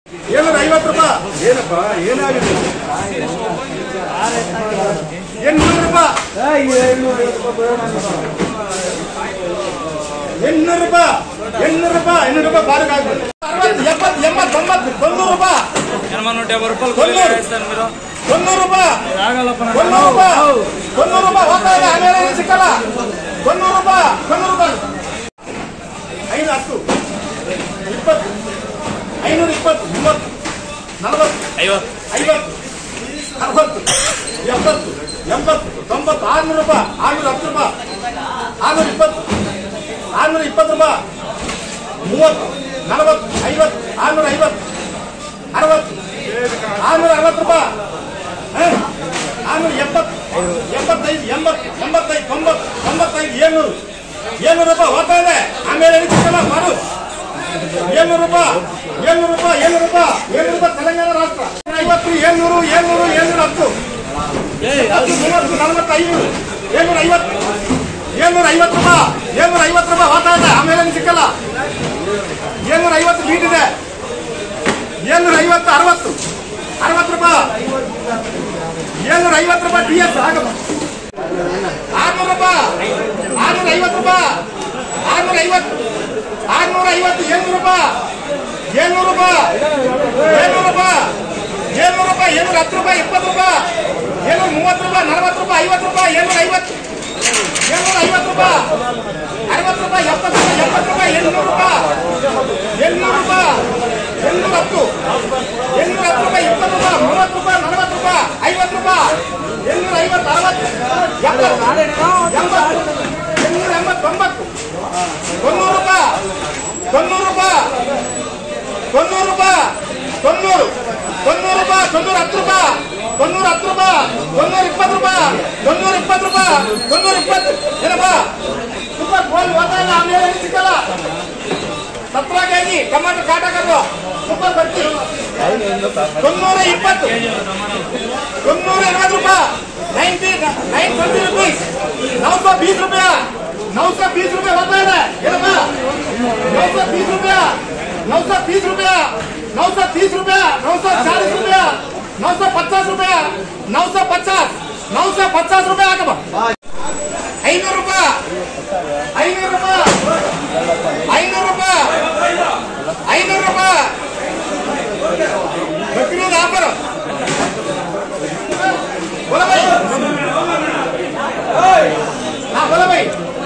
ಏಳ್ನೂರ ಐವತ್ತು ರೂಪಾಯಿ ಏನಪ್ಪ ಏನಾಗಿದೆ ಎಂಟ್ನೂರು ರೂಪಾಯಿ ಎಂಟ್ನೂರು ರೂಪಾಯಿ ಎಂಟ್ನೂರು ರೂಪಾಯಿ ಎಂಟ್ನೂರು ರೂಪಾಯಿ ಬಾರಿಗೆ ಆಗ್ಬೋದು ಅರವತ್ತು ಎಪ್ಪತ್ತು ಎಂಬತ್ತು ತೊಂಬತ್ತು ತೊನ್ನೂರು ರೂಪಾಯಿ ఎనభై నూట యాభై రూపాయలు కొన్నూరు. కూలీలు వేస్తారు మీరు ತೊನ್ನೂರು ರೂಪಾಯಿ రాగలప్ప ತೊನ್ನೂರು ರೂಪಾಯಿ ತೊನ್ನೂರು ರೂಪಾಯಿ ಹೋಗ್ತಾ ಇದೆ ಆಮೇಲೆ ಏನು ಸಿಕ್ಕಲ್ಲ ತೊನ್ನೂರು ರೂಪಾಯಿ ತೊನ್ನೂರು ರೂಪಾಯಿ ಐದು ಹತ್ತು ಇಪ್ಪತ್ತು ಐನೂರ ಇಪ್ಪತ್ತು ಮೂವತ್ತು ನಲವತ್ತು ಐವತ್ತು ಐವತ್ತು ಅರವತ್ತು ಎಪ್ಪತ್ತು ಎಂಬತ್ತು ತೊಂಬತ್ತು ಆರ್ನೂರು ರೂಪಾಯಿ ಆರ್ನೂರ ಹತ್ತು ರೂಪಾಯಿ ಆರ್ನೂರ ಇಪ್ಪತ್ತು ಆರ್ನೂರ ಇಪ್ಪತ್ತು ರೂಪಾಯಿ ಮೂವತ್ತು ನಲವತ್ತು ಐವತ್ತು ಆರ್ನೂರ ಐವತ್ತು ಅರವತ್ತು ಆರ್ನೂರ ಅರವತ್ತು ರೂಪಾಯಿ ಹ? ಆರ್ನೂರ ಎಪ್ಪತ್ತು ಎಪ್ಪತ್ತೈದು ಎಂಬತ್ತು ಎಂಬತ್ತೈದು ತೊಂಬತ್ತು ತೊಂಬತ್ತೈದು ಏಳ್ನೂರು ಏಳ್ನೂರು ರೂಪಾಯಿ ಹೋಗ್ತಾ ಇದೆ ಆಮೇಲೆ ಏನು ಸಿಕ್ಕಲ್ಲ ಮಾಡು ಏಳ್ನೂರು ರೂಪಾಯಿ ಏಳ್ನೂರು ರೂಪಾಯಿ ಏಳ್ನೂರು ರೂಪಾಯಿ ಏಳ್ನೂರು ರೂಪಾಯಿ ತೆಲಂಗಾಣ ರಾಷ್ಟ್ರ ಐವತ್ತು ಏಳ್ನೂರು ಏಳ್ನೂರು ಏಳ್ನೂರ ಹತ್ತು ಹತ್ತು, ಮೂವತ್ತು ನಲವತ್ತು ಐನೂರು ಏಳ್ನೂರ ಐವತ್ತು ಏಳ್ನೂರ ಐವತ್ತು ರೂಪಾಯಿ ಏಳ್ನೂರ ಐವತ್ತು ರೂಪಾಯಿ ಹೋಗ್ತಾ ಇದೆ ಆಮೇಲೆ ಏನು ಸಿಕ್ಕಲ್ಲ ಏಳ್ನೂರ ಐವತ್ತು ಬೀಟ್ ಇದೆ ಏಳ್ನೂರ ಐವತ್ತು ಅರವತ್ತು ಅರವತ್ತು ರೂಪಾಯಿ ಏಳ್ನೂರ ಐವತ್ತು ರೂಪಾಯಿ ಟಿ ಎಸ್ ಆಗಲ್ಲ ಆರ್ನೂರು ರೂಪಾಯಿ ಆರ್ನೂರ ಐವತ್ತು ರೂಪಾಯಿ ಆರ್ನೂರ ಐವತ್ತು ಆರ್ನೂರ ಐವತ್ತು ಏಳ್ನೂರು ರೂಪಾಯಿ ಏಳ್ನೂರು ರೂಪಾಯಿ ಏಳ್ನೂರು ರೂಪಾಯಿ ಏಳ್ನೂರು ರೂಪಾಯಿ ಏಳ್ನೂರ ಹತ್ತು ರೂಪಾಯಿ ಇಪ್ಪತ್ತು ರೂಪಾಯಿ ಏಳ್ನೂರ ಮೂವತ್ತು ರೂಪಾಯಿ ನಲವತ್ತು ರೂಪಾಯಿ ಐವತ್ತು ರೂಪಾಯಿ ಏಳ್ನೂರ ಐವತ್ತು ಏಳ್ನೂರ ಐವತ್ತು ರೂಪಾಯಿ ಅರವತ್ತು ರೂಪಾಯಿ ಎಪ್ಪತ್ತು ರೂಪಾಯಿ ಎಪ್ಪತ್ತು ರೂಪಾಯಿ ಎಂಟ್ನೂರು ರೂಪಾಯಿ ಎಂಟ್ನೂರು ರೂಪಾಯಿ ಎಂಟ್ನೂರ ಹತ್ತು ಎಂಟ್ನೂರ ಹತ್ತು ರೂಪಾಯಿ ಇಪ್ಪತ್ತು ರೂಪಾಯಿ ಮೂವತ್ತು ರೂಪಾಯಿ ನಲವತ್ತು ರೂಪಾಯಿ ಐವತ್ತು ರೂಪಾಯಿ ಎಂಟ್ನೂರ ಐವತ್ತು ಅರವತ್ತು ಎಪ್ಪತ್ತು ಎಂಬತ್ತು ಎಂಟ್ನೂರ ಎಂಬತ್ತು ತೊಂಬತ್ತು ತೊನ್ನೂರು ರೂಪಾಯಿ ತೊನ್ನೂರು ರೂಪಾಯಿ ತೊನ್ನೂರು ರೂಪಾಯಿ ತೊನ್ನೂರು ತೊನ್ನೂರು ರೂಪಾಯಿ ತೊನ್ನೂರ ಹತ್ತು ರೂಪಾಯಿ ತೊನ್ನೂರ ಹತ್ತು ರೂಪಾಯಿ ತೊನ್ನೂರ ಇಪ್ಪತ್ತು ರೂಪಾಯಿ ತೊನ್ನೂರ ಇಪ್ಪತ್ತು ರೂಪಾಯಿ ತೊನ್ನೂರ ಇಪ್ಪತ್ತು ಏನಪ್ಪ ಸೂಪರ್ ಗೋಲ್ ಹೋಗ್ತಾ ಇಲ್ಲ ಆಮೇಲೆ ಏನು ಸಿಕ್ಕಲ್ಲ ಸತ್ರ ಕೆಜಿ ಟೊಮಾಟೊ ಕಾಟ ಕರ್ದು ಸೂಪರ್ ಬರ್ತಿ ತೊನ್ನೂರ ಇಪ್ಪತ್ತು ತೊನ್ನೂರ ಎನವತ್ತು ರೂಪಾಯಿ ನೈಂಟಿ ನೈನ್ ಟ್ವೆಂಟಿ ರುಪೀಸ್ ನौ सौ बीस रुपया नौ सौ बीस रुपया होता है ना ಏನಪ್ಪ नौ सौ बीस रुपया नौ सौ बीस रुपया नौ सौ तीस रुपया नौ सौ चालीस रुपया नौ सौ पचास रुपया नौ सौ पचास नौ सौ पचास रुपया ಹಾಕಪ್ಪ ಐನೂರು ರೂಪಾಯಿ ಐನೂರು ರೂಪಾಯಿ ಐನೂರು ರೂಪಾಯಿ ಐನೂರು ರೂಪಾಯಿ ಬಕ್ರೀದ್ ಆಫರ್ बोला भाई हाँ बोला भाई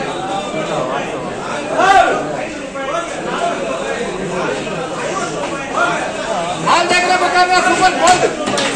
हाल देख रहे बता रहा सुपर गोल्ड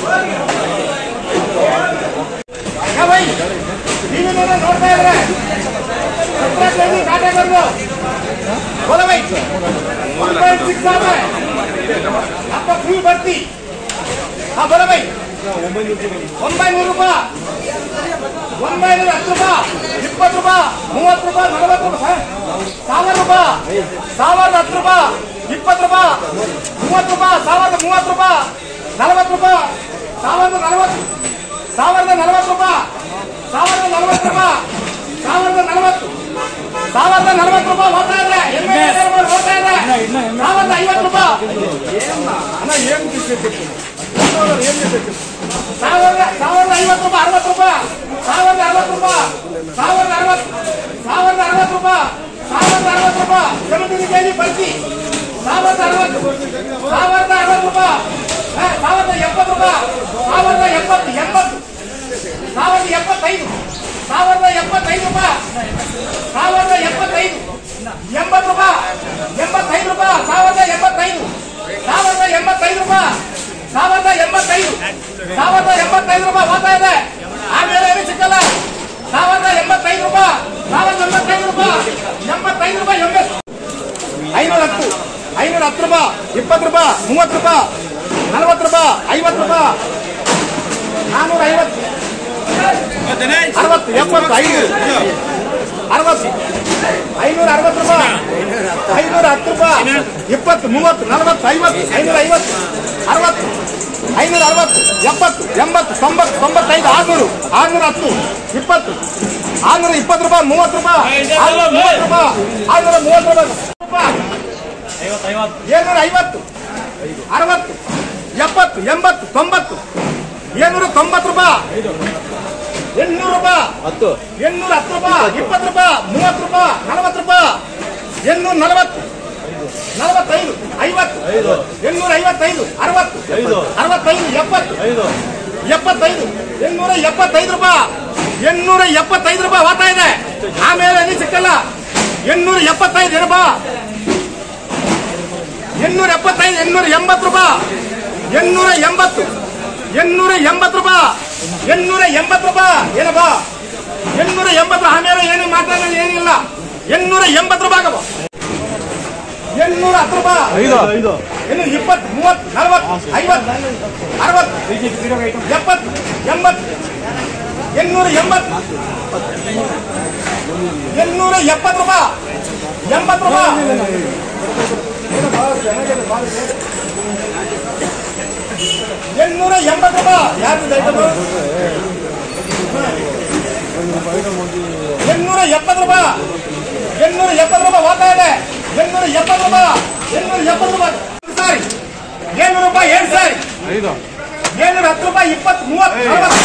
क्या भाई टीवी में ನೋಡ್ತಾ ಇದ್ರೆ ಸತ್ರ ಕೆಜಿ ಕಾಟೆ ಬರ್ದು बोला भाई 1.6 ಆದ್ರೆ ಅಪ್ಪ ಫ್ರೀ ಬರ್ತಿ ಹಾ बोला भाई ಒಂಬೈನೂರು ರೂಪಾಯಿ ಒಂಬೈನೂರ ಹತ್ತು ರೂಪಾಯಿ ಇಪ್ಪತ್ತು ರೂಪಾಯಿ ಮೂವತ್ತು ರೂಪಾಯಿ ನಲವತ್ತು ರೂಪಾಯಿ ಸಾವಿರ ರೂಪಾಯಿ ಸಾವಿರದ ಹತ್ತು ರೂಪಾಯಿ ಇಪ್ಪತ್ತು ರೂಪಾಯಿ ಮೂವತ್ತು ರೂಪಾಯಿ ಸಾವಿರದ ಮೂವತ್ತು ರೂಪಾಯಿ ನಲವತ್ತು ರೂಪಾಯಿ ಸಾವಿರದ ನಲವತ್ತು ಸಾವಿರದ ನಲವತ್ತು ರೂಪಾಯಿ ಸಾವಿರದ ನಲವತ್ತು ರೂಪಾಯಿ ಸಾವಿರದ ನಲವತ್ತು ಸಾವಿರದ ನಲವತ್ತು ರೂಪಾಯಿ ಹೋಗ್ತಾ ಇದೆ ಎಮ್ಮೆ ಎಣ್ಣೆ ಹೋಗ್ತಾ ಇದೆ ಸಾವಿರದ ಐವತ್ತು ರೂಪಾಯಿ ಅಣ್ಣ ಏನು ಸಾವಿರದ ಸಾವಿರದ ಐವತ್ತು ರೂಪಾಯಿ ಅರವತ್ತು ರೂಪಾಯಿ ಸಾವಿರದ ಅರವತ್ತು ರೂಪಾಯಿ ಸಾವಿರದ ಅರವತ್ತು ಸಾವಿರದ ಅರವತ್ತು ರೂಪಾಯಿ ಸಾವಿರದ ಅರವತ್ತು ರೂಪಾಯಿ ಸೆವೆಂಟಿ ಕೆಜಿ ಬರ್ತಿ ಸಾವಿರದ ಅರವತ್ತು ಸಾವಿರದ ಅರವತ್ತು ರೂಪಾಯಿ ಹ, ಸಾವಿರದ ಎಪ್ಪತ್ತು ರೂಪಾಯಿ ಸಾವಿರದ ಎಪ್ಪತ್ತು ಎಂಬತ್ತು ಸಾವಿರದ ಎಪ್ಪತ್ತೈದು ಸಾವಿರದ ಎಪ್ಪತ್ತೈದು ರೂಪಾಯಿ ಸಾವಿರದ ಎಪ್ಪತ್ತೈದು ಎಂಬತ್ತು ರೂಪಾಯಿ ಎಂಬತ್ತೈದು ರೂಪಾಯಿ ಸಾವಿರದ ಎಂಬತ್ತೈದು ಸಾವಿರದ ಎಂಬತ್ತೈದು ರೂಪಾಯಿ ಸಾವಿರದ ಎಂಬತ್ತೈದು ಸಾವಿರದ ಎಂಬತ್ತೈದು ರೂಪಾಯಿ ಹೋಗ್ತಾ ಇದೆ ಆಮೇಲೆ ಏನು ಸಿಕ್ಕಲ್ಲ ಸಾವಿರದ ಎಂಬತ್ತೈದು ರೂಪಾಯಿ ಸಾವಿರದ ಎಂಬತ್ತೈದು ರೂಪಾಯಿ ಎಂಬತ್ತೈದು ರೂಪಾಯಿ ಎಂಬತ್ತು ಐನೂರ ಹತ್ತು ಐನೂರ ಹತ್ತು ರೂಪಾಯಿ ಇಪ್ಪತ್ತು ರೂಪಾಯಿ ಮೂವತ್ತು ರೂಪಾಯಿ ನಲವತ್ತು ರೂಪಾಯಿ ಐವತ್ತು ರೂಪಾಯಿ ನಾನೂರ ಐವತ್ತು ಅರವತ್ತು ಎಪ್ಪತ್ತು ಐನೂರು ಅರವತ್ತು ಐನೂರ ಅರವತ್ತು ರೂಪಾಯಿ ಐನೂರ ಹತ್ತು ರೂಪಾಯಿ ಇಪ್ಪತ್ತು ಮೂವತ್ತು ನಲವತ್ತು ಐವತ್ತು ಐನೂರ ಐವತ್ತು ಅರವತ್ತು ಐನೂರ ಅರವತ್ತು ಎಪ್ಪತ್ತು ಎಂಬತ್ತು ತೊಂಬತ್ತು ತೊಂಬತ್ತೈದು ಆರ್ನೂರು ಆರ್ನೂರ ಹತ್ತು ಇಪ್ಪತ್ತು ಆರ್ನೂರ ಇಪ್ಪತ್ತು ರೂಪಾಯಿ ಮೂವತ್ತು ರೂಪಾಯಿ ಆರ್ನೂರ ಮೂವತ್ತು ರೂಪಾಯಿ ಆರ್ನೂರ ಮೂವತ್ತು ರೂಪಾಯಿ ರೂಪಾಯಿ ಏಳ್ನೂರ ಐವತ್ತು ಅರವತ್ತು ಎಪ್ಪತ್ತು ಎಂಬತ್ತು ತೊಂಬತ್ತು ಏಳ್ನೂರ ತೊಂಬತ್ತು ರೂಪಾಯಿ ಎಂಟ್ನೂರು ರೂಪಾಯಿ ಹತ್ತು ಎಂಟ್ನೂರ ಹತ್ತು ರೂಪಾಯಿ ಇಪ್ಪತ್ತು ರೂಪಾಯಿ ಮೂವತ್ತು ರೂಪಾಯಿ ನಲವತ್ತು ರೂಪಾಯಿ ಎಂಟ್ನೂರ ನಲವತ್ತು ನಲವತ್ತೈದು ಐವತ್ತು ಐದು. ಎಂಟ್ನೂರ ಐವತ್ತೈದು ಅರವತ್ತು ಐದು. ಅರವತ್ತೈದು ಎಪ್ಪತ್ತು ಐದು ಎಪ್ಪತ್ತೈದು ಎಂಟ್ನೂರ ಎಪ್ಪತ್ತೈದು ರೂಪಾಯಿ ಎಂಟ್ನೂರ ಎಪ್ಪತ್ತೈದು ರೂಪಾಯಿ ಹೋಗ್ತಾ ಇದೆ ಆಮೇಲೆ ಅಲ್ಲಿ ಸಿಕ್ಕಲ್ಲ ಎಂಟ್ನೂರ ಎಪ್ಪತ್ತೈದು ಏನಪ್ಪ ಎಂಟ್ನೂರ ಎಪ್ಪತ್ತೈದು ಎಂಟ್ನೂರ ಎಂಬತ್ತು ರೂಪಾಯಿ ಎಂಟ್ನೂರ ಎಂಬತ್ತು ಎಂಟ್ನೂರ ಎಂಬತ್ತು ರೂಪಾಯಿ ಎಂಟ್ನೂರ ಎಂಬತ್ತು ರೂಪಾಯಿ ಏನಪ್ಪ ಎಂಟ್ನೂರ ಎಂಬತ್ತು ಆಮೇಲೆ ಏನು ಮಾತಾಡೋದು ಏನಿಲ್ಲ ಎಂಟ್ನೂರ ಎಂಬತ್ತು ರೂಪಾಯಿ ಆಗಪ್ಪ ಎಂಟ್ನೂರ ಹತ್ತು ರೂಪಾಯಿ ಐದು ಐದು ಇನ್ನು ಇಪ್ಪತ್ತು ಮೂವತ್ತು ನಲವತ್ತು ಐವತ್ತು ಅರವತ್ತು ಎಪ್ಪತ್ತು ಎಂಬತ್ತು ಎನ್ನೂರ ಎಂಬತ್ತು ಎನ್ನೂರ ಎಪ್ಪತ್ತು ರೂಪಾಯಿ ಎಂಬತ್ತು ರೂಪಾಯಿ ಎನ್ನೂರ ಎಂಬತ್ತು ರೂಪಾಯಿ ಯಾರು ದಯವಿಟ್ಟು ಎನ್ನೂರ ಎಪ್ಪತ್ತು ರೂಪಾಯಿ ಎನ್ನೂರ ಎಪ್ಪತ್ತು ರೂಪಾಯಿ ಹೋಗ್ತಾ ಇದೆ ಎನ್ನೂರ ಎಪ್ಪತ್ತು ರೂಪಾಯಿ ಎನ್ನೂರ ಎಪ್ಪತ್ತು ರೂಪಾಯಿ ಸಾರಿ ಏಳ್ನೂರು ರೂಪಾಯಿ ಏಳು ಸಾರಿ ಐದು ಏಳ್ನೂರ ಹತ್ತು ರೂಪಾಯಿ ಇಪ್ಪತ್ತು ಮೂವತ್ತು ನಲವತ್ತು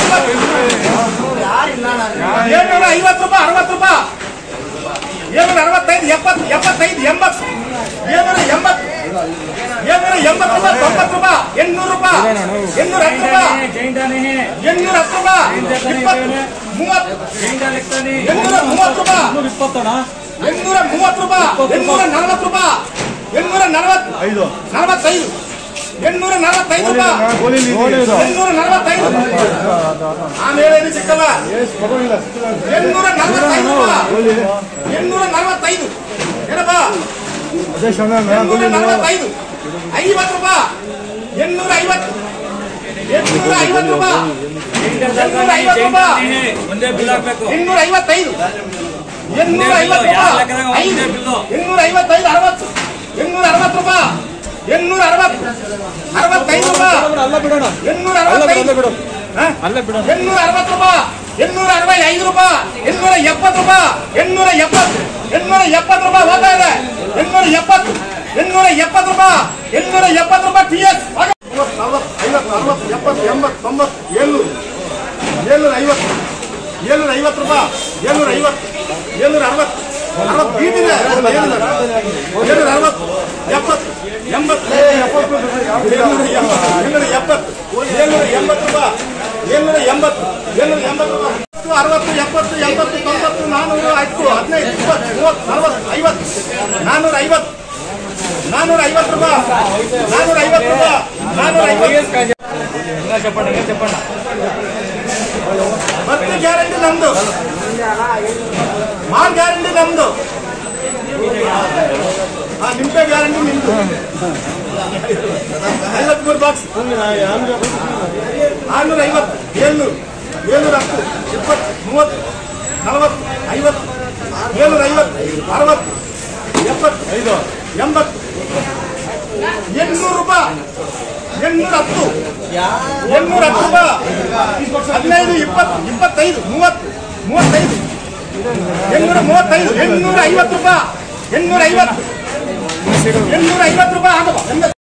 ಏಳ್ನೂರ ಐವತ್ತು ರೂಪಾಯಿ ಅರವತ್ತು ರೂಪಾಯಿ ಏಳ್ನೂರ ಅರವತ್ತೈದು ಎಪ್ಪತ್ತು ಎಪ್ಪತ್ತೈದು ಎಂಬತ್ತು ಏಳ್ನೂರ ಎಂಬತ್ತು ಏಳ್ನೂರ ಎಂಬತ್ತು ರೂಪಾಯಿ ತೊಂಬತ್ತು ರೂಪಾಯಿ ಎಂಟ್ನೂರು ರೂಪಾಯಿ ಎಂಟ್ನೂರ ಹತ್ತು ರೂಪಾಯಿ ಎಂಟ್ನೂರ ಹತ್ತು ರೂಪಾಯಿ ಇಪ್ಪತ್ತು ಮೂವತ್ತು ಎಂಟ್ನೂರ ಮೂವತ್ತು ರೂಪಾಯಿ ಇಪ್ಪತ್ತಣ ಎಂಟ್ನೂರ ಮೂವತ್ತು ರೂಪಾಯಿ ಎಂಟ್ನೂರ ನಲವತ್ತು ರೂಪಾಯಿ ಎಂಟ್ನೂರ ನಲವತ್ತು ಐದು ನಲವತ್ತೈದು ಎಂಟ್ನೂರ ನಲವತ್ತೈದು ರೂಪಾಯಿ ಐದು ಎಂಟ್ನೂರ ನಲವತ್ತೈದು ಆಮೇಲೆ ಇದು ಸಿಕ್ಕಲ್ಲ ಎಂಟ್ನೂರ ನಲವತ್ತೈದು ರೂಪಾಯಿ ಎಂಟ್ನೂರ ನಲವತ್ತೈದು ಏನಪ್ಪ ಎಂಟ್ನೂರ ನಲವತ್ತೈದು ಐವತ್ತು ರೂಪಾಯಿ ಎಂಟ್ನೂರ ಐವತ್ತು ಎಂಟ್ನೂರ ಐವತ್ತು ರೂಪಾಯಿ ಎಂಟ್ನೂರ ಐವತ್ತು ರೂಪಾಯಿ ಒಂದೇ ಬಿಲ್ ಹಾಕ್ಬೇಕು ಇನ್ನೂರ ಐವತ್ತೈದು ಎನ್ನೂರ ಐವತ್ತು ಯಾವ ರೂಪಾಯಿ ಲೆಕ್ಕದಾಗ ಐದು ಒಂದೇ ಬಿಲ್ಲು? ಎನ್ನೂರ ಐವತ್ತೈದು ಅರವತ್ತು ಎನ್ನೂರ ಅರವತ್ತು ರೂಪಾಯಿ ಎನ್ನೂರ ಅರವತ್ತು ಅರವತ್ತೈದು ರೂಪಾಯಿ ಅಲ್ಲ ಬಿಡೋಣ ಎನ್ನೂರ ಅಲ್ಲ ಅರವತ್ತೈದು ಬಿಡು ಹಾ? ಅಲ್ಲ ಬಿಡೋಣ ಎನ್ನೂರ ಅರವತ್ತು ರೂಪಾಯಿ ಎನ್ನೂರ ಅರವತ್ತೈದು ರೂಪಾಯಿ ಎನ್ನೂರ ಎಪ್ಪತ್ತು ರೂಪಾಯಿ ಎನ್ನೂರ ಎಪ್ಪತ್ತು ಎನ್ನೂರ ಎಪ್ಪತ್ತು ರೂಪಾಯಿ ಹೋಗ್ತಾ ಇದೆ ಎನ್ನೂರ ಎಪ್ಪತ್ತು ಎನ್ನೂರ ಎಪ್ಪತ್ತು ರೂಪಾಯಿ ಎನ್ನೂರ ಎಪ್ಪತ್ತು ರೂಪಾಯಿ ಟಿ ಎಸ್ ಐವತ್ತು ಅರವತ್ತು ಎಪ್ಪತ್ತು ಎಂಬತ್ತು ತೊಂಬತ್ತು ಏಳ್ನೂರು ಏಳ್ನೂರ ಐವತ್ತು ಏಳ್ನೂರ ಐವತ್ತು ರೂಪಾಯಿ ಏಳ್ನೂರ ಐವತ್ತು ಏಳ್ನೂರ ಅರವತ್ತು ಅರವತ್ತು ಬೀದಿದೆ ಏಳ್ನೂರ ಅರವತ್ತು ಎಪ್ಪತ್ತು ಎಂಬತ್ತು ಏಳ್ನೂರ ಎಂಬತ್ತು ಏಳ್ನೂರ ಎಪ್ಪತ್ತು ಏಳ್ನೂರ ಎಂಬತ್ತು ರೂಪಾಯಿ ಏಳ್ನೂರ ಎಂಬತ್ತು ಏಳ್ನೂರ ಎಂಬತ್ತು ರೂಪಾಯಿ ಹತ್ತು, ಅರವತ್ತು ಎಪ್ಪತ್ತು ಎಂಬತ್ತು ತೊಂಬತ್ತು ನಾನೂರು ಹತ್ತು ಹದಿನೈದು ಇಪ್ಪತ್ತು ಮೂವತ್ತು ನಲವತ್ತು ಐವತ್ತು ನಾನೂರ ಐವತ್ತು ನಾನೂರ ಐವತ್ತು ರೂಪಾಯಿ ನಾನೂರ ಐವತ್ತು ರೂಪಾಯಿ ನಾನೂರ ಐವತ್ತು చెప్పండి ఏం చెప్పండి ಭರ್ತಿ ಗ್ಯಾರಂಟಿ ನಮ್ದು ಮಾಲ್ ಗ್ಯಾರಂಟಿ ನಮ್ದು ಆ, ನಿಂಬೆ ಗ್ಯಾರಂಟಿ ನಿಮ್ದು ಐವತ್ತು ಮೂರು ಬಾಕ್ಸ್ ಆರ್ನೂರ ಐವತ್ತು ಏಳ್ನೂರು ಏಳ್ನೂರ ಹತ್ತು ಇಪ್ಪತ್ತು ಮೂವತ್ತು ನಲವತ್ತು ಐವತ್ತು ಏಳ್ನೂರ ಐವತ್ತು ಅರವತ್ತು ಎಪ್ಪತ್ತು ಐದು ಎಂಬತ್ತು ಎಂಟ್ನೂರು ರೂಪಾಯಿ ಎಂಟ್ನೂರ ಹತ್ತು ಎಂಟ್ನೂರ ಹತ್ತು ರೂಪಾಯಿ ಹದಿನೈದು ಇಪ್ಪತ್ತು ಇಪ್ಪತ್ತೈದು ಮೂವತ್ತು ಮೂವತ್ತೈದು ಎಂಟ್ನೂರ ಮೂವತ್ತೈದು ಎಂಟ್ನೂರ ಐವತ್ತು ರೂಪಾಯಿ ಎಂಟ್ನೂರ ಐವತ್ತು ಎಂಟ್ನೂರ ಐವತ್ತು ರೂಪಾಯಿ ಆಗಪ್ಪ